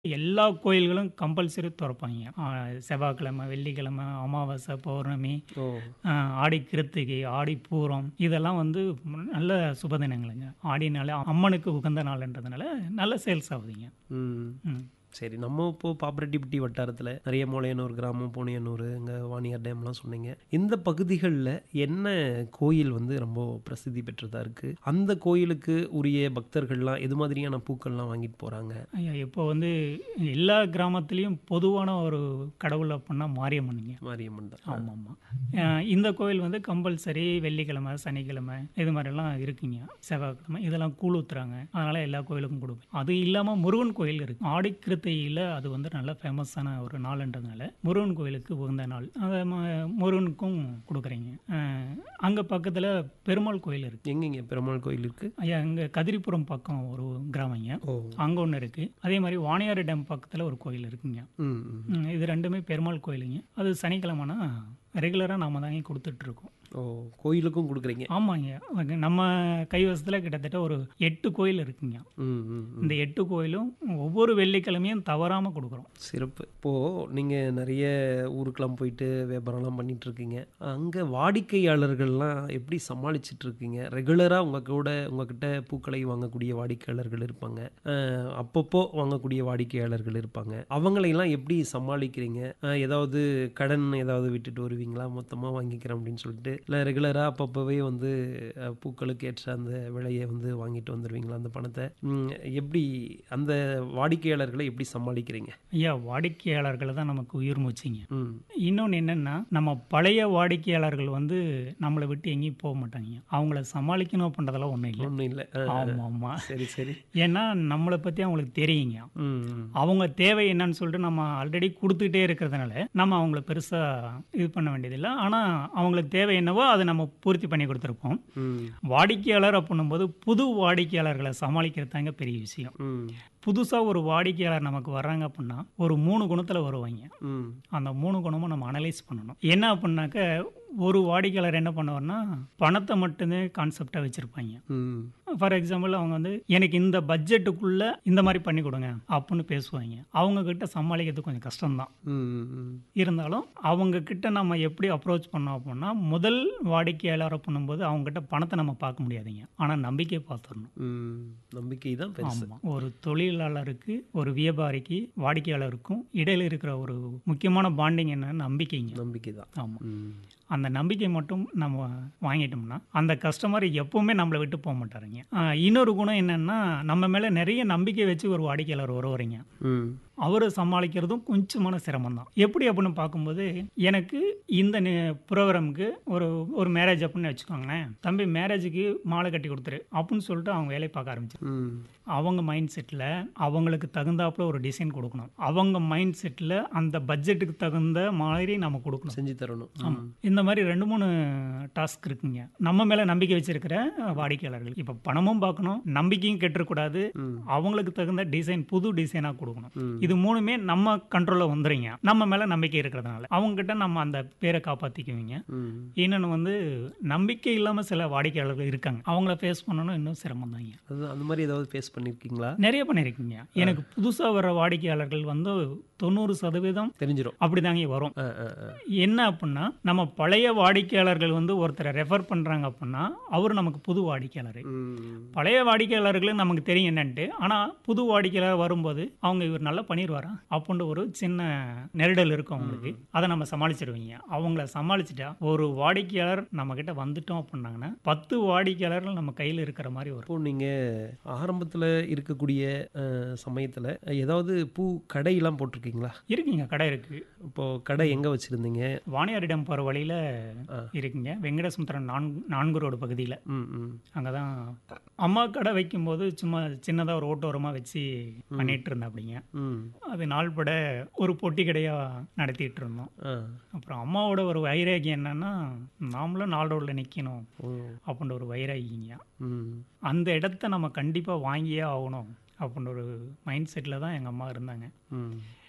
எல்லா கோயில்களும் கம்பல்சரி திறப்பாங்க ஆ, செவ்வாய்க்கிழமை வெள்ளிக்கிழமை அமாவாசை பௌர்ணமி ஓ ஆ, ஆடி கிருத்திகை ஆடி பூரம் இதெல்லாம் வந்து நல்ல சுபதினங்களுங்க ஆடினாலே அம்மனுக்கு உகந்த நாள்ன்றதுனால நல்ல சேல்ஸ் ஆகுதுங்க ம் ம் சரி நம்ம இப்போ பாப்பரெட்டிப்பட்டி வட்டாரத்தில் நிறைய மோலையனூர் கிராமம் பூனையனூர் இங்கே வாணியார் டேம்லாம் சொன்னீங்க இந்த பகுதிகளில் என்ன கோயில் வந்து ரொம்ப பிரசித்தி பெற்றதாக இருக்குது அந்த கோயிலுக்கு உரிய பக்தர்கள்லாம் எது மாதிரியான பூக்கள்லாம் வாங்கிட்டு போகிறாங்க ஐயா இப்போ வந்து எல்லா கிராமத்துலேயும் பொதுவான ஒரு கடவுள் அப்படின்னா மாரியம்மனுங்க மாரியம்மன் தான் ஆமாம் ஆமாம் இந்த கோயில் வந்து கம்பல்சரி வெள்ளிக்கிழமை சனிக்கிழமை இது மாதிரிலாம் இருக்குங்க செவ்வாய்க்கிழமை இதெல்லாம் கூழ் ஊத்துறாங்க அதனால் எல்லா கோயிலுக்கும் கொடுப்பேன் அது இல்லாமல் முருகன் கோயில் இருக்கு ஆடி கிருத்தையில் அது வந்து நல்ல ஃபேமஸான ஒரு நாள்ன்றதுனால முருகன் கோயிலுக்கு உகந்த நாள் அதை ம- முருகனுக்கும் கொடுக்குறீங்க அங்கே பக்கத்தில் பெருமாள் கோயில் இருக்கு எங்கெங்க பெருமாள் கோயில் இருக்குது ஐயா இங்கே கதிரிபுரம் பக்கம் ஒரு கிராமங்க ஓ அங்கே ஒன்று இருக்குது அதே மாதிரி வாணியாறு டேம் பக்கத்தில் ஒரு கோயில் இருக்குங்க ம் ம். ம், இது ரெண்டுமே பெருமாள் கோயிலுங்க அது சனிக்கிழமைனா ரெகுலராக நாம தாங்க கொடுத்துட்ருக்கோம் ஓ கோயிலுக்கும் கொடுக்குறீங்க ஆமாங்க அது நம்ம கைவசத்தில் கிட்டத்தட்ட ஒரு எட்டு கோயில் இருக்குங்க ம் ம் ம். இந்த எட்டு கோயிலும் ஒவ்வொரு வெள்ளிக்கிழமையும் தவறாமல் கொடுக்குறோம் சிறப்பு இப்போது நீங்கள் நிறைய ஊருக்கெல்லாம் போயிட்டு வியாபாரம்லாம் பண்ணிட்டு இருக்கீங்க அங்கே வாடிக்கையாளர்கள்லாம் எப்படி சமாளிச்சிட்டு இருக்கீங்க ரெகுலராக உங்கள் கூட உங்ககிட்ட பூக்களை வாங்கக்கூடிய வாடிக்கையாளர்கள் இருப்பாங்க அஹ், அப்பப்போ வாங்கக்கூடிய வாடிக்கையாளர்கள் இருப்பாங்க அவங்களையெல்லாம் எப்படி சமாளிக்கிறீங்க அஹ், ஏதாவது கடன் ஏதாவது விட்டுட்டு வருவீங்களா மொத்தமாக வாங்கிக்கிறேன் அப்படின்னு சொல்லிட்டு இல்லை ரெகுலராக அப்பப்போவே வந்து அஹ், பூக்களுக்கு ஏற்ற அந்த விலையை வந்து வாங்கிட்டு வந்துடுவீங்களா அந்த பணத்தை ம், எப்படி அந்த வாடிக்கையாளர்களை எப்படி சமாளிக்கிறீங்க ஐயா வாடிக்கையாளர்கள் தான் நமக்கு உயிர் மூச்சுங்க ம் இன்னொன்று என்னென்னா நம்ம பழைய வாடிக்கையாளர்கள் வந்து நம்மளை விட்டு எங்கேயும் போக மாட்டாங்க அவங்கள சமாளிக்கணும் அப்படின்றதெல்லாம் ஒன்றும் இல்லை ஒன்றும் இல்லை ஆமாம் ஆமாம் சரி சரி ஏன்னா நம்மளை பற்றி அவங்களுக்கு தெரியுங்க ம் ம். அவங்க தேவை என்னன்னு சொல்லிட்டு நம்ம ஆல்ரெடி கொடுத்துக்கிட்டே இருக்கிறதுனால நம்ம அவங்கள பெருசாக இது பண்ண வேண்டியதில்லை ஆனால் அவங்களுக்கு தேவை என்னவோ அதை நம்ம பூர்த்தி பண்ணி கொடுத்துருப்போம் ம் வாடிக்கையாளர் அப்படின்னும்போது புது வாடிக்கையாளர்களை சமாளிக்கிறது தாங்க பெரிய விஷயம் ம் புதுசாக ஒரு வாடிக்கையாளர் நமக்கு வர்றாங்க அப்படின்னா ஒரு மூணு குணத்தில் வருவாங்க ம் அந்த மூணு குணமும் நம்ம அனலைஸ் பண்ணணும் என்ன அப்படின்னாக்க ஒரு வாடிக்கையாளர் என்ன பண்ணுவார்னா பணத்தை மட்டுமே கான்செப்டாக வச்சுருப்பாங்க ம் ஃபார் எக்ஸாம்பிள் அவங்க வந்து எனக்கு இந்த பட்ஜெட்டுக்குள்ள இந்த மாதிரி பண்ணி கொடுங்க அப்படின்னு பேசுவாங்க அவங்க கிட்ட சமாளிக்கிறது கொஞ்சம் கஷ்டம்தான் ம் ம் இருந்தாலும் அவங்க கிட்ட நம்ம எப்படி அப்ரோச் பண்ணோம் அப்படின்னா முதல் வாடிக்கையாளரை பண்ணும்போது அவங்க கிட்ட பணத்தை நம்ம பார்க்க முடியாதுங்க ஆனால் நம்பிக்கையை பார்த்துடணும் ம் நம்பிக்கை தான் பெருசு ஆமாம் ஒரு தொழிலாளருக்கு ஒரு வியாபாரிக்கு வாடிக்கையாளருக்கும் இடையில இருக்கிற ஒரு முக்கியமான பாண்டிங் என்ன நம்பிக்கைங்க நம்பிக்கை தான் ஆமாம் ம் அந்த நம்பிக்கை மட்டும் நம்ம வாங்கிட்டோம்னா அந்த கஸ்டமர் எப்பவுமே நம்மளை விட்டு போக மாட்டாருங்க ஆஹ் இன்னொரு குணம் என்னன்னா நம்ம மேலே நிறைய நம்பிக்கை வச்சு ஒரு வாடிக்கையாளர் வருவாருங்க ம் அவரை சமாளிக்கிறதும் கொஞ்சமான சிரமம் தான் எப்படி அப்படின்னு பார்க்கும்போது எனக்கு இந்த ப்ரோக்ராமுக்கு ஒரு ஒரு மேரேஜ் அப்படின்னு வச்சுக்கோங்களேன் தம்பி மேரேஜுக்கு மாலை கட்டி கொடுத்துரு அப்படின்னு சொல்லிட்டு அவங்க வேலையை பார்க்க ஆரம்பிச்சு ம் அவங்க மைண்ட் செட்டில் அவங்களுக்கு தகுந்தாப்புல ஒரு டிசைன் கொடுக்கணும் அவங்க மைண்ட் செட்டில் அந்த பட்ஜெட்டுக்கு தகுந்த மாதிரி நம்ம கொடுக்கணும் செஞ்சு தரணும் ஆமாம் இந்த மாதிரி ரெண்டு மூணு டாஸ்க் இருக்குங்க நம்ம மேலே நம்பிக்கை வச்சிருக்கிற வாடிக்கையாளர்கள் இப்போ பணமும் பார்க்கணும் நம்பிக்கையும் கெட்டுறக்கூடாது ம் அவங்களுக்கு தகுந்த டிசைன் புது டிசைனாக கொடுக்கணும் ம். இது மூணுமே நம்ம கண்ட்ரோலில் வந்துடுங்க நம்ம மேலே நம்பிக்கை இருக்கிறதுனால அவங்ககிட்ட நம்ம அந்த பேரை காப்பாற்றிக்குவீங்க ம் இன்னொன்று வந்து நம்பிக்கை இல்லாமல் சில வாடிக்கையாளர்கள் இருக்காங்க அவங்கள ஃபேஸ் பண்ணணும் இன்னும் சிரமம் தாங்க அது அந்த மாதிரி ஏதாவது ஃபேஸ் பண்ணியிருக்கீங்களா நிறைய பண்ணியிருக்கீங்க எனக்கு புதுசாக வர வாடிக்கையாளர்கள் வந்து தொண்ணூறு சதவீதம் தெரிஞ்சிடும் அப்படிதாங்க வரும் ஆ ஆ ஆ என்ன அப்படின்னா நம்ம பழைய வாடிக்கையாளர்கள் வந்து ஒருத்தரை ரெஃபர் பண்ணுறாங்க அப்படின்னா அவர் நமக்கு புது வாடிக்கையாளர் ம் பழைய வாடிக்கையாளர்களும் நமக்கு தெரியும் என்னன்ட்டு ஆனால் புது வாடிக்கையாளர் வரும்போது அவங்க இவர் நல்லா பண்ணிடுவாரா அப்படின்ற ஒரு சின்ன நெருடல் இருக்கும் அவங்களுக்கு அதை நம்ம சமாளிச்சிடுவீங்க அவங்கள சமாளிச்சிட்டா ஒரு வாடிக்கையாளர் நம்ம கிட்ட வந்துட்டோம் அப்படின்னாங்கன்னா பத்து வாடிக்கையாளர்கள் நம்ம கையில் இருக்கிற மாதிரி வரும் இப்போ நீங்கள் ஆரம்பத்தில் இருக்கக்கூடிய சமயத்தில் ஏதாவது பூ கடையெல்லாம் போட்டிருக்கீங்களா இருக்குங்க கடை இருக்கு இப்போது கடை எங்கே வச்சுருந்தீங்க வாணியாரிடம் போகிற வழியில் ஆ. இருக்குங்க வெங்கடசுந்தரம் நான்கு நான்கு ரோடு பகுதியில் ம் ம் அங்கே தான் அம்மா கடை வைக்கும்போது சும்மா சின்னதாக ஒரு ஓட்டோரமாக வச்சு பண்ணிட்டு இருந்தேன் அப்படிங்க ம் அது நாள்பட ஒரு பொட்டி கடையாக நடத்திட்டு இருந்தோம் ஆ அப்புறம் அம்மாவோட ஒரு வைராகி என்னன்னா நாமளும் நாள் ரோடில் நிற்கணும் ஓ அப்படின்ற ஒரு வைராகிங்க ம் அந்த இடத்த நம்ம கண்டிப்பாக வாங்கியே ஆகணும் அப்படின்ற ஒரு மைண்ட் செட்டில் தான் எங்கள் அம்மா இருந்தாங்க ம்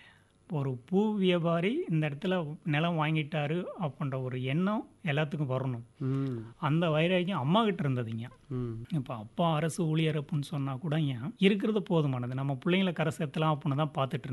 ஒரு பூ வியாபாரி இந்த இடத்துல நிலம் வாங்கிட்டாரு அப்படின்ற ஒரு எண்ணம் எல்லாத்துக்கும் வரணும் ம் அந்த வைராக்கியம் அம்மா கிட்ட இருந்ததுங்க ம் இப்போ அப்பா அரசு ஊழியர் அப்படின்னு சொன்னா கூட ஏன் இருக்கிறது போதுமானது நம்ம பிள்ளைங்களை கரை சேர்த்தலாம் அப்படின்னு தான் பார்த்துட்டு